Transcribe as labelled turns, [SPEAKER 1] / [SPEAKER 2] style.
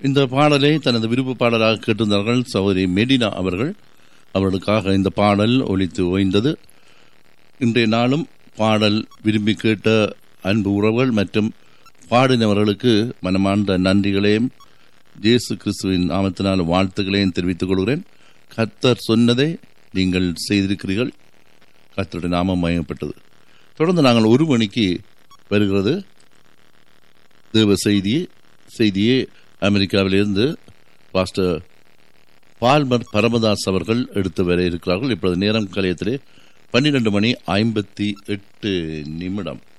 [SPEAKER 1] இந்த பாடலை தனது விருப்ப பாடலாக கேட்டிருந்தார்கள் சகோதரி மெடினா அவர்கள் அவர்களுக்காக இந்த பாடல் ஒலித்து ஓய்ந்தது இன்றைய நாளும் பாடல் விரும்பி கேட்ட அன்பு உறவுகள் மற்றும் பாடினவர்களுக்கு மனமார்ந்த நன்றிகளையும் இயேசு கிறிஸ்துவின் நாமத்தினால் வாழ்த்துக்களையும் தெரிவித்துக் கொள்கிறேன் கர்த்தர் சொன்னதை நீங்கள் செய்திருக்கிறீர்கள் கர்த்தருடைய நாமம் மயப்பட்டது தொடர்ந்து நாங்கள் ஒரு மணிக்கு வருகிறது தேவ செய்தி செய்தியே அமெரிக்காவிலிருந்து பாஸ்டர் பால்மர் பரமதாஸ் அவர்கள் எடுத்து வர இருக்கிறார்கள் இப்பொழுது நேரம் கலையத்திலே பன்னிரண்டு மணி ஐம்பத்தி எட்டு நிமிடம்